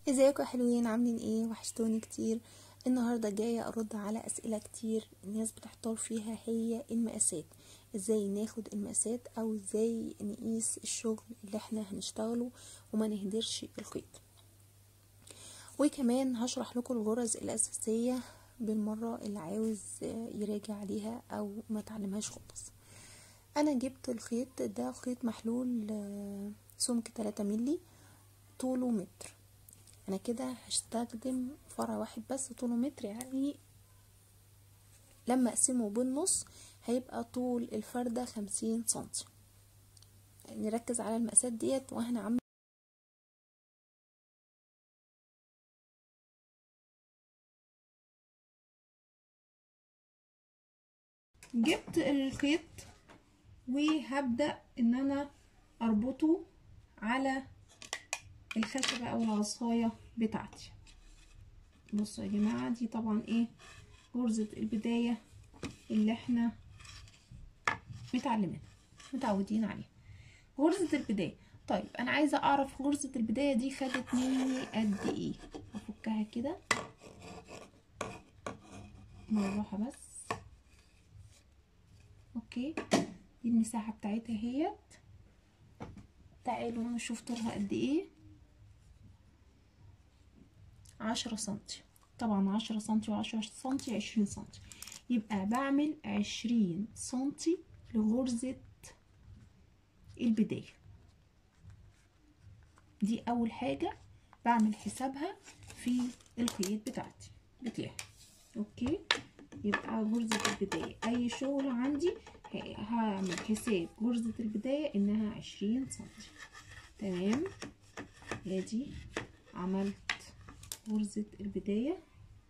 ازيكم يا حلوين عاملين ايه وحشتوني كتير النهارده جايه ارد على اسئله كتير الناس بتحتار فيها هي المقاسات ازاي ناخد المقاسات او ازاي نقيس الشغل اللي احنا هنشتغله وما نهدرش الخيط وكمان هشرح لكم الغرز الاساسيه بالمره اللي عاوز يراجع عليها او ما تعلمهاش خالص انا جبت الخيط ده خيط محلول سمك 3 ملي طوله متر انا كده هستخدم فرع واحد بس طوله متر يعني لما اقسمه بالنص هيبقى طول الفردة خمسين سنتي نركز على المقاسات ديت واحنا عامل جبت الخيط وهبدأ ان انا اربطه على الخشبة او العصاية بتاعتي بصوا يا جماعة دي طبعا ايه غرزة البداية اللي احنا متعلمين متعودين عليها غرزة البداية طيب انا عايزة اعرف غرزة البداية دي خدت مني قد ايه افكها كده بالراحة بس اوكي دي المساحة بتاعتها هيت تعالوا نشوف طولها قد ايه عشرة سنتي طبعا عشرة سنتي وعشرة سنتي عشرين سنتي يبقى بعمل عشرين سنتي لغرزة البداية دي أول حاجة بعمل حسابها في الخيط بتاعتي بتاعي أوكي يبقى غرزة البداية أي شغل عندي هعمل حساب غرزة البداية إنها عشرين سنتي تمام ادي عملت غرزة البداية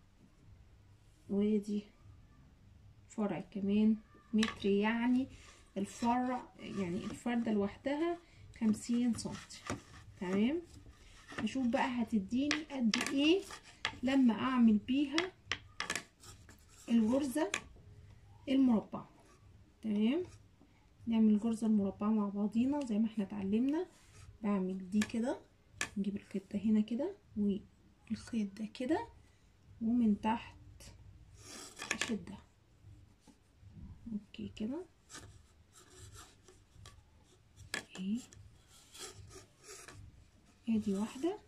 وادي فرع كمان متر يعني الفرع يعني الفردة لوحدها خمسين سنتي تمام هشوف بقى هتديني قد ايه لما اعمل بيها الغرزة المربعة تمام نعمل الغرزة المربعة مع بعضينا زي ما احنا اتعلمنا بعمل دي كده نجيب الخيط ده هنا كده والخيط ده كده ومن تحت اشدها اوكي كده اهي ادي واحدة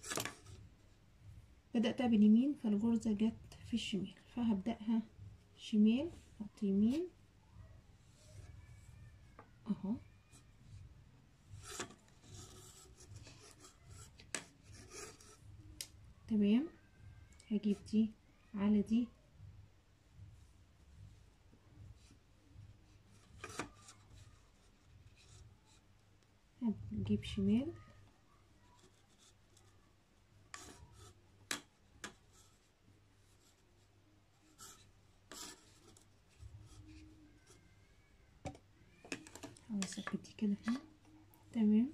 بدأتها باليمين فالغرزة جت في الشمال فهبدأها شمال احط يمين اهو تمام هجيب دي على دي هنجيب شمال هثبت دي كده هنا تمام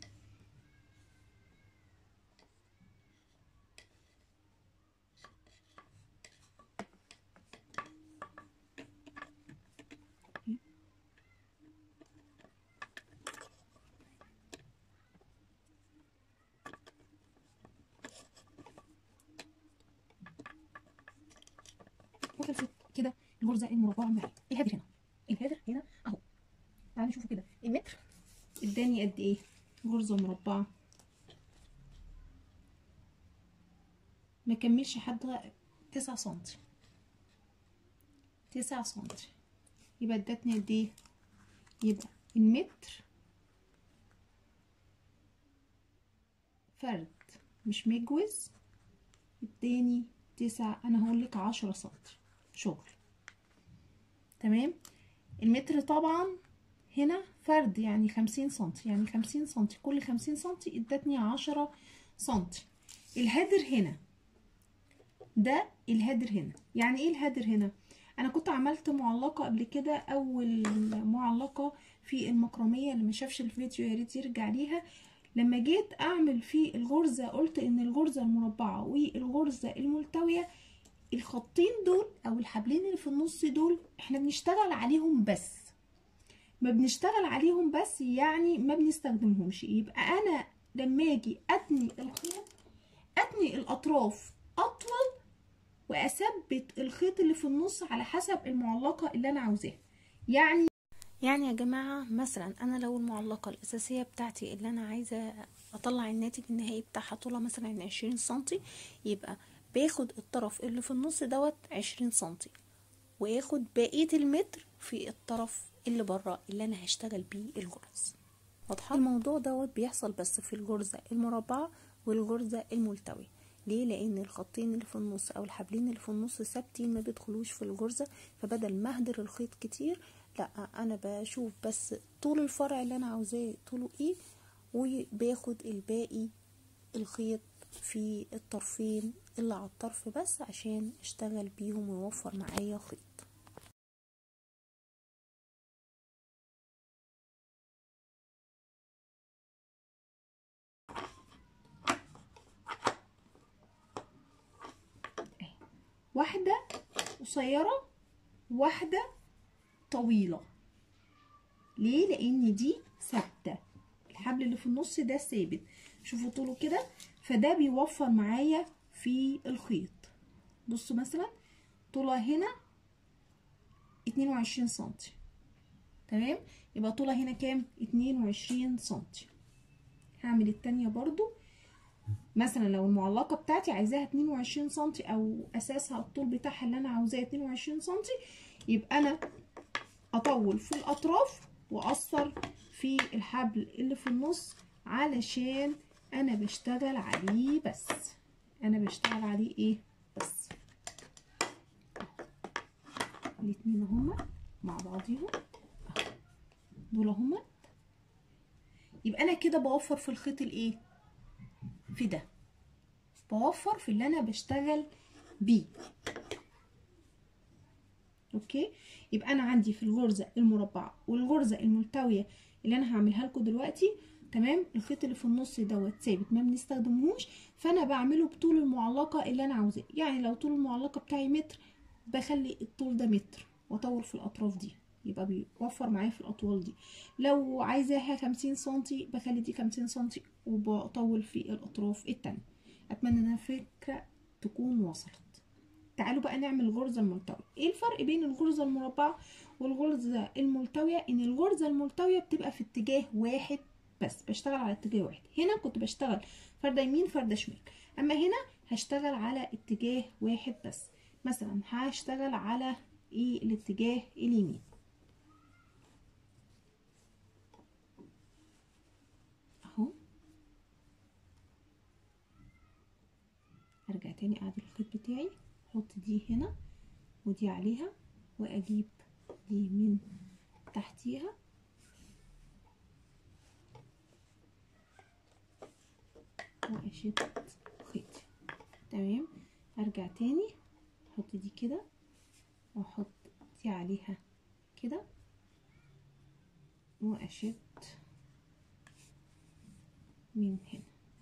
وخلصت كده الغرزة المربعة معايا الهدر هنا الهدر هنا اهو تعالوا نشوفوا كده المتر اداني قد ايه غرزة مربعة ما كملش حد تسعة سنتي تسعة سنتي يبقى ادتني قد ايه يبقى المتر فرد مش مجوز اداني تسعة انا هقولك عشرة سنتي شغل تمام المتر طبعا هنا فرد يعني خمسين سنتي يعني خمسين سنتي كل خمسين سنتي ادتني عشرة سنتي الهدر هنا ده الهدر هنا يعني ايه الهدر هنا انا كنت عملت معلقة قبل كده اول معلقة في المكرمية اللي ما شافش الفيديو يا ريت يرجع ليها لما جيت اعمل في الغرزة قلت ان الغرزة المربعة والغرزة الملتوية الخطين دول او الحبلين اللي في النص دول احنا بنشتغل عليهم بس ما بنشتغل عليهم بس يعني ما بنستخدمهمش يبقى انا لما اجي اتني الخيط اتني بتني الاطراف اطول واثبت الخيط اللي في النص على حسب المعلقه اللي انا عاوزاها يعني يعني يا جماعة مثلا أنا لو المعلقة الأساسية بتاعتي اللي أنا عايزة أطلع الناتج النهائي بتاعها طولها مثلا عشرين سنتي يبقى باخد الطرف اللي في النص دوت عشرين سنتي واخد بقية المتر في الطرف اللي برا اللي أنا هشتغل بيه الجرز واضحة الموضوع دوت بيحصل بس في الجرزة المربعة والجرزة الملتوية ليه لان الخطين اللي في النص او الحبلين اللي في النص ثابتين ما بيدخلوش في الجرزه فبدل ما اهدر الخيط كتير لا انا بشوف بس طول الفرع اللي انا عاوزاه طوله ايه وباخد الباقي الخيط في الطرفين اللي على الطرف بس عشان اشتغل بيهم ويوفر معايا خيط واحده قصيره واحده طويله ليه لان دي ثابته الحبل اللي في النص ده ثابت شوفوا طوله كده فده بيوفر معايا في الخيط بصوا مثلا طولها هنا اتنين وعشرين سنتي تمام يبقى طولها هنا كام اتنين وعشرين سنتي هعمل التانية برضو مثلا لو المعلقة بتاعتي عايزاها اتنين وعشرين سنتي او اساسها الطول بتاعها اللي انا عاوزاه اتنين وعشرين سنتي يبقى انا اطول في الاطراف واقصر في الحبل اللي في النص علشان انا بشتغل عليه بس انا بشتغل عليه ايه بس الاتنين هما مع بعضيهم دول هما يبقى انا كده بوفر في الخيط الايه في ده بوفر في اللي انا بشتغل بيه اوكي يبقى انا عندي في الغرزه المربعه والغرزه الملتويه اللي انا هعملها لكم دلوقتي تمام الخيط اللي في النص دوت ثابت ما بنستخدمهوش فانا بعمله بطول المعلقه اللي انا عاوزاه يعني لو طول المعلقه بتاعي متر بخلي الطول ده متر واطول في الاطراف دي يبقى بيوفر معايا في الاطوال دي لو عايزاها خمسين سنتي بخلي دي خمسين سنتي وبطول في الاطراف التانية اتمنى ان الفكره تكون وصلت تعالوا بقى نعمل الغرزة الملتوية ايه الفرق بين الغرزة المربعة والغرزة الملتوية ان الغرزة الملتوية بتبقى في اتجاه واحد بس بشتغل على اتجاه واحد هنا كنت بشتغل فردة يمين فردة شمال اما هنا هشتغل على اتجاه واحد بس مثلا هشتغل على ايه الاتجاه اليمين اهو ارجع تاني اعدل الخيط بتاعي احط دي هنا ودي عليها واجيب دي من تحتيها واشد خيطي تمام ارجع تاني احط دي كده واحط دي عليها كده واشد من هنا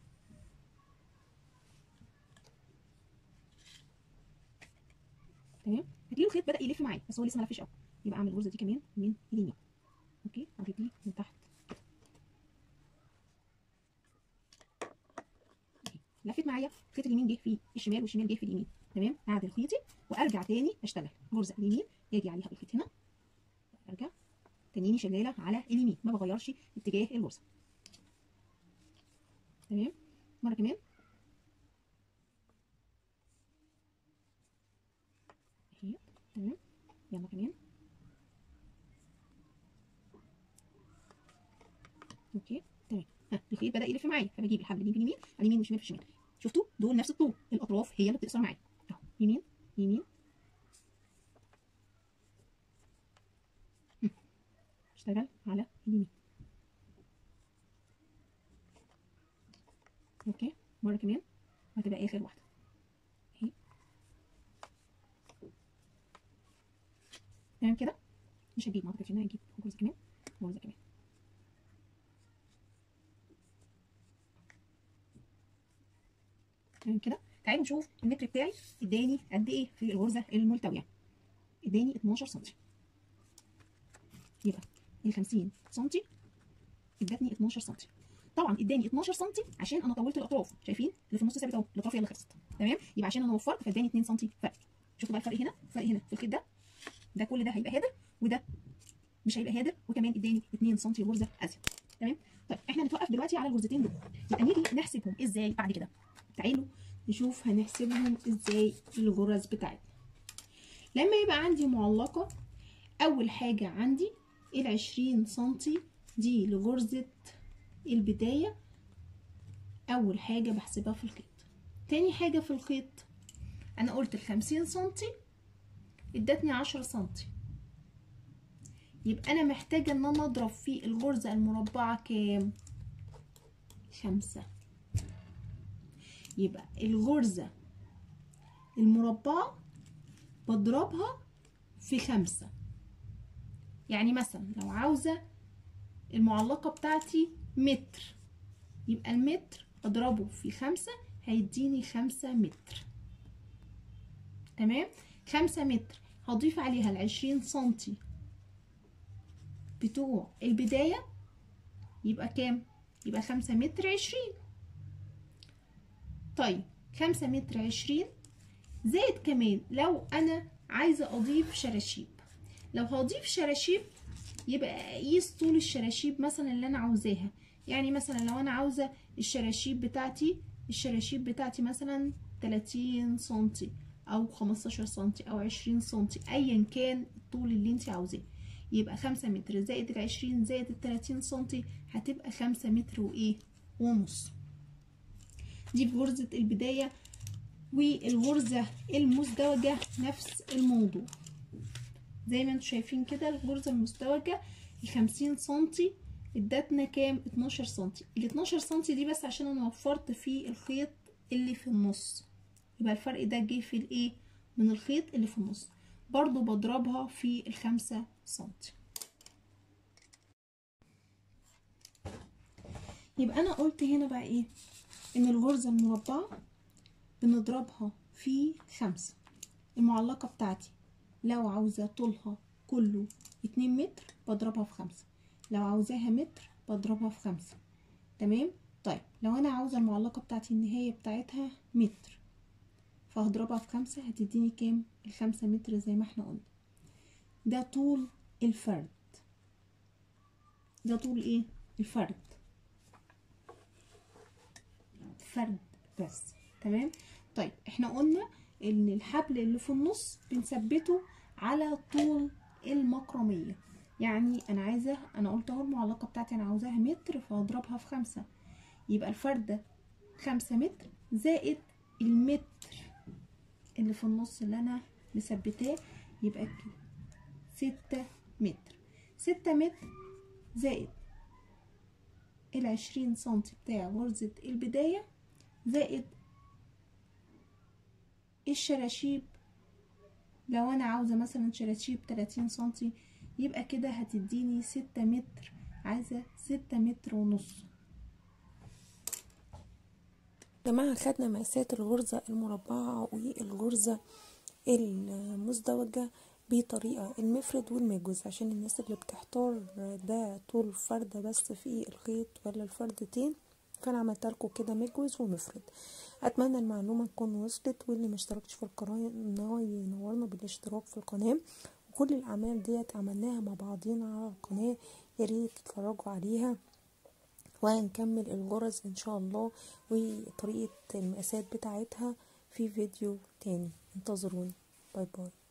تمام هتلاقي الخيط بدا يلف معايا بس هو لسه ما لفش قوي يبقى اعمل الغرزه دي كمان من اليمين اوكي واجيب دي من تحت لفت معايا خيط اليمين جه في الشمال والشمال جه في اليمين تمام هعدل خيطي وارجع تاني اشتغل غرزه اليمين اجي عليها الخيط هنا ارجع تانيني شغاله على اليمين ما بغيرش اتجاه الغرزه تمام مره كمان اهي تمام يلا كمان اوكي تمام ها الخيط بدا يلف معايا فبجيب الحبل اليمين في اليمين على اليمين والشمال في الشمال شفتوا دول نفس الطول الاطراف هي اللي بتقصر معايا اهو يمين يمين هم. اشتغل على اليمين اوكي مره كمان وهتبقى اخر واحده اهي تمام كده مش هجيب ما اعتقدش ان انا هجيب غرزه كمان غرزه كمان تمام كده تعالوا نشوف المتر بتاعي اداني قد ايه في الغرزه الملتويه اداني 12 سم يبقى ال 50 سم ادتني 12 سم طبعا اداني 12 سم عشان انا طولت الاطراف شايفين اللي في النص ثابت اهو الاطراف هي اللي خلصت تمام يبقى عشان انا وفرت فاداني 2 سم فرق شفتوا بقى الفرق هنا الفرق هنا في الخيط ده ده كل ده هيبقى هادر وده مش هيبقى هادر وكمان اداني 2 سم غرزه ازيد تمام طيب احنا نتوقف دلوقتي على الغرزتين دول يبقى نيجي نحسبهم ازاي بعد كده تعالوا نشوف هنحسبهم ازاي الغرز بتاعتنا لما يبقى عندي معلقه اول حاجه عندي ال 20 سنتي دي لغرزه البدايه اول حاجه بحسبها في الخيط تاني حاجه في الخيط انا قلت ال 50 سنتي ادتني 10 سنتي يبقى انا محتاجه ان انا اضرب في الغرزه المربعه كام خمسة يبقى الغرزه المربعه بضربها في خمسة يعني مثلا لو عاوزه المعلقه بتاعتي متر يبقى المتر اضربه في خمسة هيديني خمسة متر تمام خمسة متر هضيف عليها العشرين سنتي بتوع البداية يبقى كام؟ يبقى خمسة متر عشرين طيب خمسة متر عشرين زائد كمان لو أنا عايزة أضيف شراشيب لو هضيف شراشيب يبقى أقيس طول الشراشيب مثلا اللي أنا عاوزاها يعني مثلا لو أنا عاوزة الشراشيب بتاعتي الشراشيب بتاعتي مثلا تلاتين سنتي أو خمستاشر سنتي أو عشرين سنتي أيا كان الطول اللي انت عاوزاه يبقى خمسة متر زائد العشرين زائد التلاتين سنتي هتبقى خمسة متر وإيه ونص دي في غرزة البداية والغرزة المزدوجة نفس الموضوع زي ما انتم شايفين كده الغرزة المزدوجة الخمسين سنتي ادتنا كام اتناشر سنتي الاتناشر سنتي دي بس عشان انا وفرت في الخيط اللي في النص يبقى الفرق ده جه في الايه من الخيط اللي في النص برضو بضربها في الخمسة سنتي يبقى انا قلت هنا بقى ايه ان الغرزة المربعة بنضربها في خمسة المعلقة بتاعتي لو عاوزة طولها كله اتنين متر بضربها في خمسة لو عاوزاها متر بضربها في خمسة تمام طيب لو انا عاوزة المعلقة بتاعتي النهاية بتاعتها متر فهضربها في خمسة هتديني كام الخمسة متر زي ما احنا قلنا ده طول الفرد ده طول ايه الفرد فرد بس تمام طيب احنا قلنا ان الحبل اللي في النص بنثبته على طول المكرمية يعني انا عايزة انا قلت اهو المعلقة بتاعتي انا عاوزاها متر فهضربها في خمسة يبقى الفردة خمسة متر زائد المتر اللي في النص اللي انا مثبتاه يبقى كده ستة متر ستة متر زائد العشرين سنتي بتاع غرزة البداية زائد الشراشيب لو انا عاوزة مثلا شراشيب تلاتين سنتي يبقى كده هتديني ستة متر عايزة ستة متر ونص جماعة خدنا مقاسات الغرزة المربعة والغرزة المزدوجة بطريقة المفرد والمجوز عشان الناس اللي بتحتار ده طول فردة بس في الخيط ولا الفردتين فانا عملت لكم كده مجوز ومفرد اتمنى المعلومة تكون وصلت واللي مشتركش في القناة انه ينورنا بالاشتراك في القناة وكل الاعمال ديت عملناها مع بعضينا على القناة ياريت تتفرجوا عليها وهنكمل الغرز ان شاء الله وطريقة المقاسات بتاعتها في فيديو تاني انتظروني باي باي